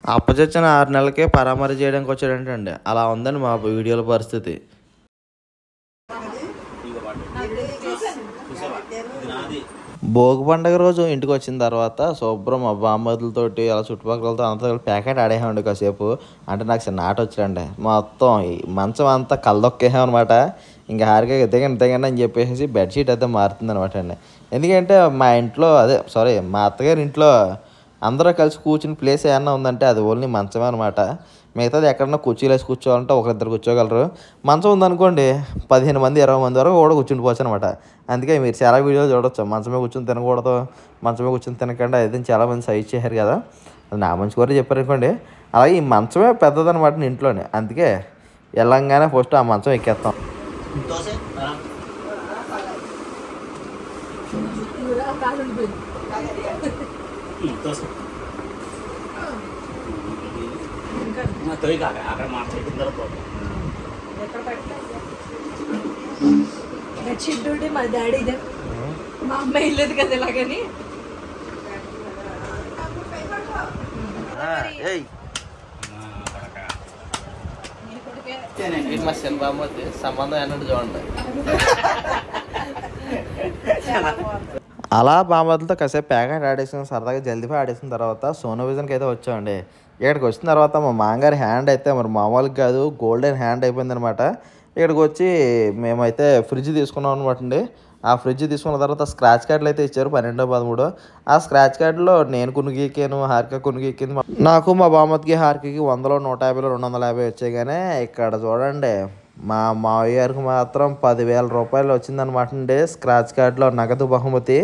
అప్పచచ్చిన ఆరు నెలలకే పరామరి చేయడానికి వచ్చాడంటండి అలా ఉందండి మా వీడియోల పరిస్థితి భోగి పండగ రోజు ఇంటికి వచ్చిన తర్వాత శుభ్రం మా బామ్మదులతోటి అలా చుట్టుపక్కలతో అంతా ప్యాకెట్ ఆడేసామండి కాసేపు అంటే నాకు చిన్న ఆట వచ్చాడండి మొత్తం ఈ మంచం అంతా కళ్ళొక్కేసామన్నమాట ఇంకా హారిగా దిగండి దిగండి అని చెప్పేసి బెడ్షీట్ అయితే మారుతుంది అనమాట అండి ఎందుకంటే మా ఇంట్లో అదే సారీ మా అత్తగారి ఇంట్లో అందరూ కలిసి కూర్చుని ప్లేస్ ఏమన్నా ఉందంటే అది ఓన్లీ మంచమే అనమాట మిగతాది ఎక్కడన్నా కుర్చీలు వేసి కూర్చోవాలంటే ఒకరిద్దరు కూర్చోగలరు మంచం ఉందనుకోండి పదిహేను మంది ఇరవై మంది వరకు కూడా కూర్చుండిపోవచ్చు అనమాట అందుకే మీరు చాలా వీడియోలు చూడొచ్చు మంచమే కూర్చొని తినకూడదు మంచమే కూర్చొని తినకండి అయితే చాలా మంది సజెస్ట్ చేశారు కదా అది నా మంచి కూడా చెప్పారు అనుకోండి అలాగే ఈ మంచమే పెద్దదనమాట ఇంట్లోనే అందుకే వెళ్ళంగానే ఫస్ట్ ఆ మంచం ఎక్కేస్తాం తొలి కాక అక్కడ మార్చేసిన తర్వాత బెడ్షీట్ డ్యూటీ మా డాడీదే మా అమ్మ వెళ్ళలేదు కదా ఇలాగని మా సినిమామతి సంబంధం అన్నట్టు చూడండి అలా బామ్మలతో కాసేపు ప్యాకెట్ ఆడేసిన సరదాగా జల్దీపై ఆడేసిన తర్వాత సోనో విజన్కి అయితే వచ్చామండి ఇక్కడికి వచ్చిన తర్వాత మా మామగారి హ్యాండ్ అయితే మరి మామూలుగా కాదు గోల్డెన్ హ్యాండ్ అయిపోయింది అనమాట ఇక్కడికి వచ్చి మేమైతే ఫ్రిడ్జ్ తీసుకున్నాం అనమాట అండి ఆ ఫ్రిడ్జ్ తీసుకున్న తర్వాత స్క్రాచ్ కార్డులు అయితే ఇచ్చారు పన్నెండో పదమూడు ఆ స్క్రాచ్ కార్డులో నేను కొనుగీకాను హారిక కొనుగీకింది నాకు మా బామ్మతికి హారికకి వందలో నూట యాభైలో రెండు వందల యాభై వచ్చాయి కానీ ఇక్కడ చూడండి మా మావయ్య గారికి మాత్రం పదివేల రూపాయలు వచ్చిందనమాట అండి స్క్రాచ్ కార్డులో నగదు బహుమతి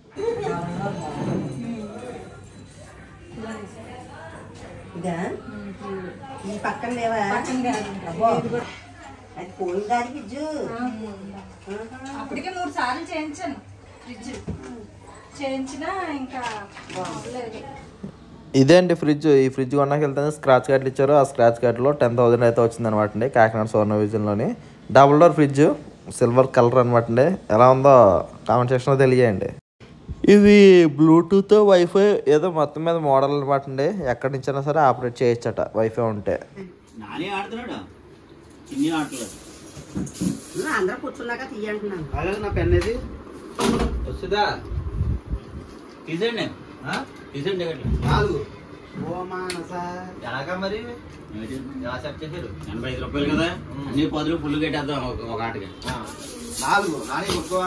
ఇదా ఈ పక్కన లేవా అబ్బో అది పోయిన దానికి ఇజ్జు అప్పటికే మూడు సార్లు చేయించాను ఫ్రిడ్జ్ చేయించినా ఇంకా బాగలేదు ఇదే అండి ఫ్రిడ్జ్ ఈ ఫ్రిడ్జ్ కొన్నాక వెళ్తే స్క్రాచ్ కార్డులు ఇచ్చారు ఆ స్క్రాచ్ కార్డులో టెన్ థౌసండ్ అయితే వచ్చిందనమాట అండి కాకినాడ సోర్ణ విజన్లోని double door fridge silver colour అనమాట అండి ఎలా ఉందో కామెంట్ సెక్షన్లో తెలియజేయండి ఇది బ్లూటూత్ వైఫై ఏదో మొత్తం మీద మోడల్ అనమాట అండి ఎక్కడి నుంచైనా సరే ఆపరేట్ చేయొచ్చట వైఫై ఉంటే నాని ఆడుతున్నాడు ఇన్ని ఆడలేదు అందరూ కూర్చున్నాక తీయంటున్నాను అలాగే నా పెన్ ఏది వస్తుందా తీసేయండి తీసేయండి నాలుగు ఓ మానస ఎలాగా మరి ఎలా సెట్ చేశారు ఎనభై ఐదు రూపాయలు కదా అన్ని పదులు ఫుల్ కట్టేద్దాం ఒక ఒక ఆటకి నాలుగు నాని కొట్టుకోవా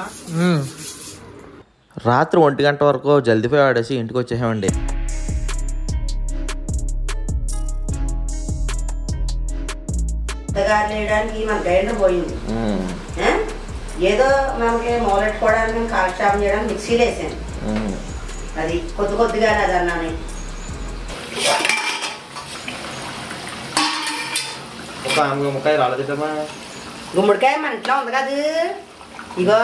రాత్రి ఒంటి గంట వరకు జల్దీపై ఆడేసి ఇంటికి వచ్చేసామండి గారు వేయడానికి మన గ్రైండర్ పోయింది ఆ? ఏదో మనకి మొదలెట్టుకోవడానికి మేము కాలక్షేపం చేయడానికి మిక్సీలో వేసాను అది కొద్ది కొద్దిగానే అది అన్నాను ఒక ముక్కాయ రాలేదమ్మా గుమ్మడికాయ మన ఇంట్లో ఉంది కదా ఇగో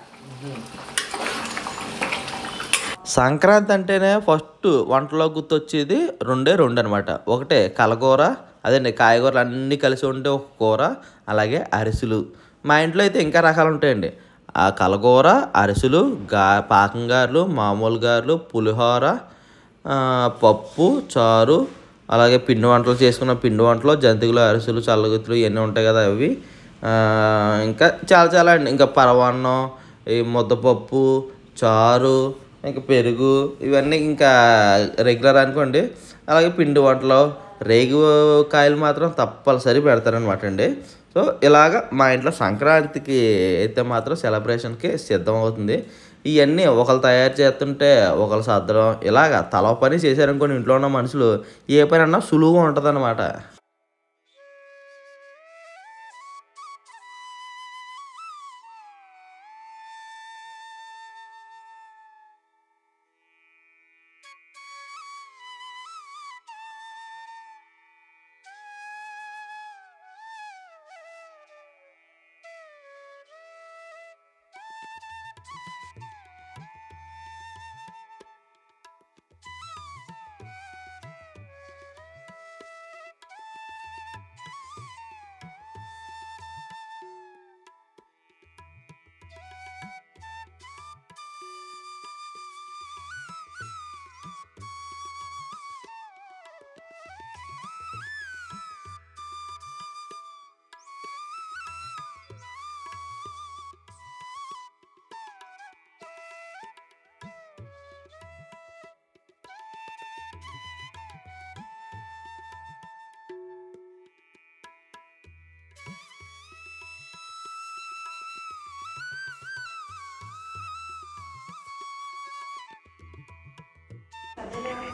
సంక్రాంతి అంటేనే ఫస్ట్ వంటలో గుర్తొచ్చేది రెండే రెండు అనమాట ఒకటే కలగూర అదండి కాయగూరలు అన్నీ కలిసి ఉండే ఒక కూర అలాగే అరిసెలు మా ఇంట్లో అయితే ఇంకా రకాలు ఉంటాయండి ఆ కలగూర అరిసెలు గా పాకం గారెలు మామూలు గారెలు పులిహోర ఆ, పప్పు చారు అలాగే పిండి వంటలు చేసుకున్న పిండి వంటలు జంతికలు అరిసెలు చల్లగుత్తులు ఇవన్నీ ఉంటాయి కదా అవి ఆ, ఇంకా చాలా చాలా అండి ఇంకా పరవాన్నం ఈ ముద్దపప్పు చారు ఇంకా పెరుగు ఇవన్నీ ఇంకా రెగ్యులర్ అనుకోండి అలాగే పిండి వంటలు రేగు కాయలు మాత్రం తప్పనిసరి పెడతారనమాట అండి సో ఇలాగ మా ఇంట్లో సంక్రాంతికి అయితే మాత్రం సెలబ్రేషన్కి సిద్ధం అవుతుంది ఇవన్నీ ఒకరు తయారు చేస్తుంటే ఒకరు సర్దడం ఇలాగ తల పని చేశారనుకోండి ఇంట్లో ఉన్న మనుషులు ఏ పని అన్నా సులువుగా ఉంటుంది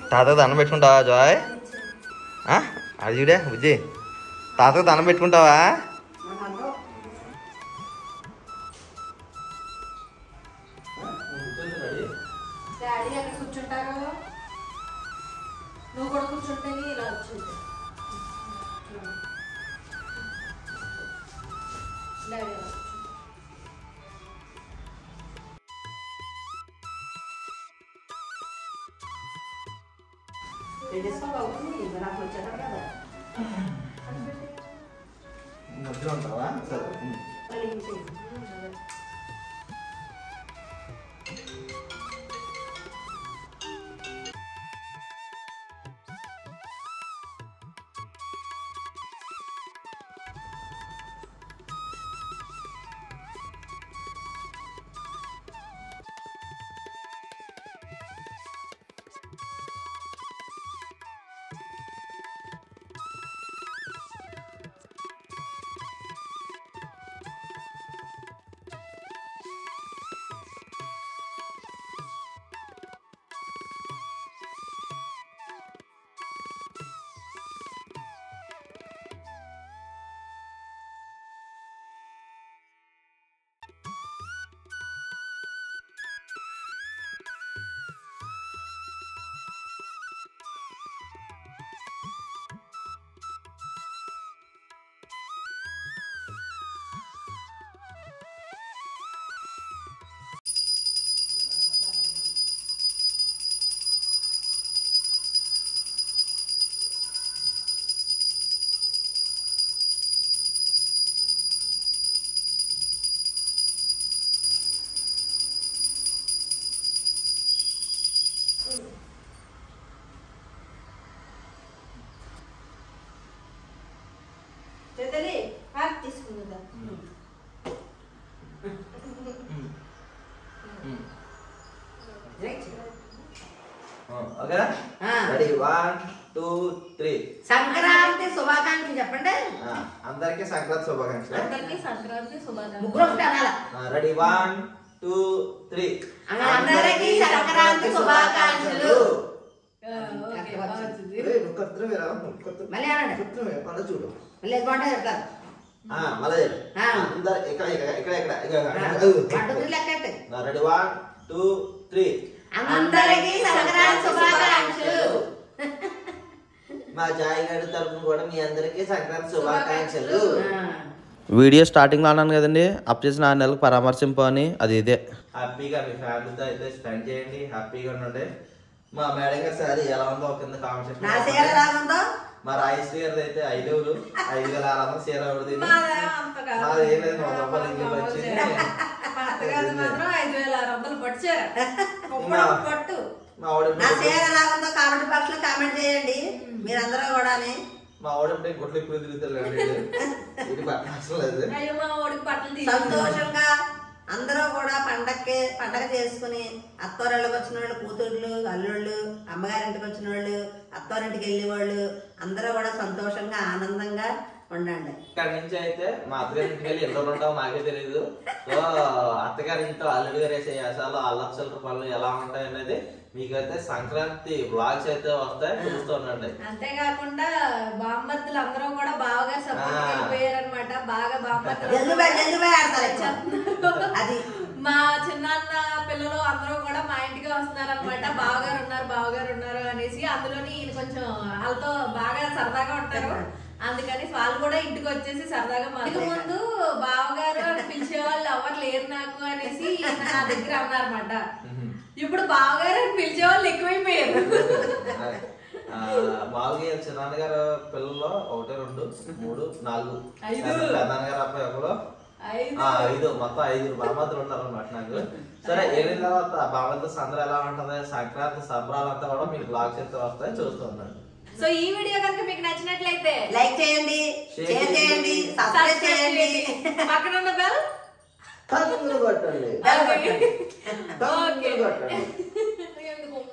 తాతకు దండం పెట్టుకుంటావా జాయ్ ఆ? అది చూడే బుజ్జి తాతకు దండం పెట్టుకుంటావా డాడీ ఎక్కడ కూర్చుంటారు నువ్వు కూడా కూర్చుంటే ఇలా వచ్చింది డాడీ ఇలా కూర్చో. నాకు వచ్చేటప్పుడు కదా మధ్యలో ఉంటావా సరే మళ్ళీ ఇంకేం? చేతలి హాత్ తీసుకుందా ఓకేనా ఆ. Ready one two three Sankranti శుభాకాంక్షలు చెప్పండి అందరికీ సంక్రాంతి శుభాకాంక్షలు అందరికీ సంక్రాంతి శుభాకాంక్షలు ముగ్గురు ఒకటి అనాల రెడీ వన్ టూ త్రీ అందరికీ సంక్రాంతి శుభాకాంక్షలు ఆ, ఓకే, బాగా వచ్చింది. మళ్ళీ అనండి చూడు మళ్ళీ ఏది బాగుంటే చెప్తారు ఆ, మళ్ళీ చెప్పు. ఆ. అందరు ఇక్కడ ఇక్కడ ఇక్కడ ఇక్కడ వంటలు లెక్కెట్టు రెడీ వన్ టూ త్రీ అందరికీ సంక్రాంతి శుభాకాంక్షలు మా జాయి గారి తరఫున కూడా మీ అందరికీ సంక్రాంతి శుభాకాంక్షలు ఆ. వీడియో స్టార్టింగ్లో అన్నాను కదండి అప్ చేసిన ఆరు నెలలకు పరామర్శింపు అని అది ఇదే హ్యాపీగా మీ ఫ్యామిలీతో అయితే స్పెండ్ చేయండి హ్యాపీగా ఉండండి మా మేడం గారి సారీ ఎలా ఉందో ఒక కింద కామెంట్ నా చీర ఎలాగుందో మా రాయశ్రీ గారిది అయితే ఐదు వేలు ఐదు వేల ఆరు వందలు చీర ఎవరిది మాదే అంత కాదు. మాది ఏం లేదు వంద రూపాయలు ఇంటికి వచ్చింది మా అత్తగారిది మాత్రం ఐదు వేల ఆరు వందలు పట్టుచారు ఇంకా పట్టు మా ఆవిడ నా చీర ఎలాగుందో కామెంట్ బాక్స్ లో కామెంట్ చేయండి మీరందరూ కూడాని మా ఆవిడ ఇప్పుడు గుట్లు ఎక్కువ తిరుగుతారు ఇది పట్టడం అసలు లేదు అయ్యో మా వాడికి బట్టలు తీసి సంతోషంగా అందరూ కూడా పండక్కి పండగ చేసుకుని అత్తవారింటికి వచ్చిన వాళ్ళు కూతుర్లు అల్లుళ్ళు అమ్మగారింటికి వచ్చిన వాళ్ళు అత్తవారింటికి వెళ్ళే వాళ్ళు అందరూ కూడా సంతోషంగా ఆనందంగా ఉండండి ఇక్కడ నుంచి అయితే మా అత్తగారి ఇంటికి వెళ్ళి ఎన్ని రోజులు ఉంటామో మాకే తెలియదు సో అత్తగారి ఇంట్లో అల్లుడి గారు వేసే వేసాలు అల్లక్షల రూపాయలు ఎలా ఉంటాయి అనేది మీకైతే సంక్రాంతి బ్లాగ్స్ అయితే వస్తాయి చూస్తూ ఉండండి అంతేకాకుండా బామ్మర్తులు అందరూ కూడా బాగా సపోర్ట్ ఆ. అయిపోయారనమాట బాగా బామ్మర్తులు జల్లు బై జల్లు బై ఆడతారు ఎక్కువ. అది మా చిన్నాన్న పిల్లలు అందరూ కూడా మా ఇంటికి వస్తున్నారు అనమాట బావగారు ఉన్నారు బావగారు ఉన్నారు అనేసి అందులోని ఈయన కొంచెం వాళ్ళతో బాగా సరదాగా ఉంటారు అందుకని వాళ్ళు కూడా ఇంటికి వచ్చేసి సరదాగా మా ఇంటికి ముందు బావగారు అని పిలిచే వాళ్ళు ఎవరు లేరు నాకు అనేసి ఈయన నా దగ్గర అన్నారన్నమాట ఇప్పుడు బావగారు అని పిలిచే వాళ్ళు ఎక్కువైపోయారు ఆ, మామూలుగా చిన్నాన్నగారు పిల్లల్లో ఒకటి రెండు మూడు నాలుగు ఐదు. పెద్దనాన్నగారు అబ్బాయి ఒకరు ఐదు. ఆ, ఐదు మొత్తం ఐదు బామతులు ఉన్నారు అనమాట నాకు సరే వెళ్ళిన తర్వాత బామతులు సందరు ఎలా ఉంటది సంక్రాంతి సంబరాలు అంతా కూడా మీకు బ్లాగ్స్ అయితే వస్తాయి చూస్తూ ఉండండి సో ఈ వీడియో కనుక మీకు నచ్చినట్లయితే లైక్ చేయండి షేర్ షేర్ చేయండి సబ్స్క్రైబ్ సబ్స్క్రైబ్ చేయండి చేయండి పక్కన ఉన్న బెల్ తలుపులు కొట్టండి బెల్ కొట్టండి. తలుపులు ఓకే కొట్టండి ఎందుకు ఉమ్ము కొట్టు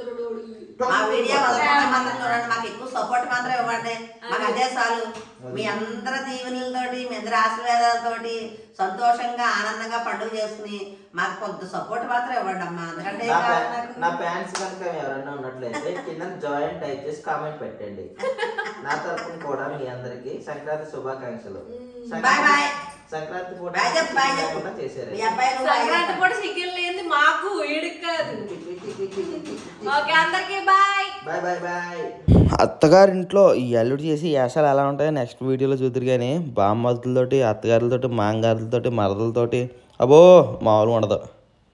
మా వీడియో వదలకుండా మాత్రం చూడండి మాకు ఎక్కువ సపోర్ట్ మాత్రం ఇవ్వండి మాకు అదే చాలు మీ అందరి దీవెనలతోటి మీ అందరి ఆశీర్వాదాలతోటి సంతోషంగా ఆనందంగా పండుగ చేసుకుని మాకు కొంత సపోర్ట్ మాత్రం ఇవ్వండి అమ్మా ఎందుకంటే నా ఏం కావాలి ప్యా- నాకు? నా ప్యాంట్స్ కనుక ఎవరైనా ఉన్నట్లయితే కింద జాయిన్ టైప్ చేసి కామెంట్ పెట్టండి నా తరఫున కూడా మీ అందరికి సంక్రాంతి శుభాకాంక్షలు బాయ్ బాయ్ సంక్రాంతి పూట బాయ్ చెప్పు బాయ్ చెప్పు లేకుండా చేశారు మీ అబ్బాయి నువ్వు బాయ్ సంక్రాంతి చెప్పు. కూడా చికెన్ లేని మాకు ఈడికి కాదు ఓకే అందరికి బాయ్ బాయ్ బాయ్ బాయ్ అత్తగారింట్లో ఈ అల్లుడు చేసి యాసాలు ఎలా ఉంటాయో నెక్స్ట్ వీడియోలో చూద్దరు కానీ బామ్మతులతోటి అత్తగారులతోటి మాంగారులతోటి మరదలతోటి అబో మామూలు ఉండదు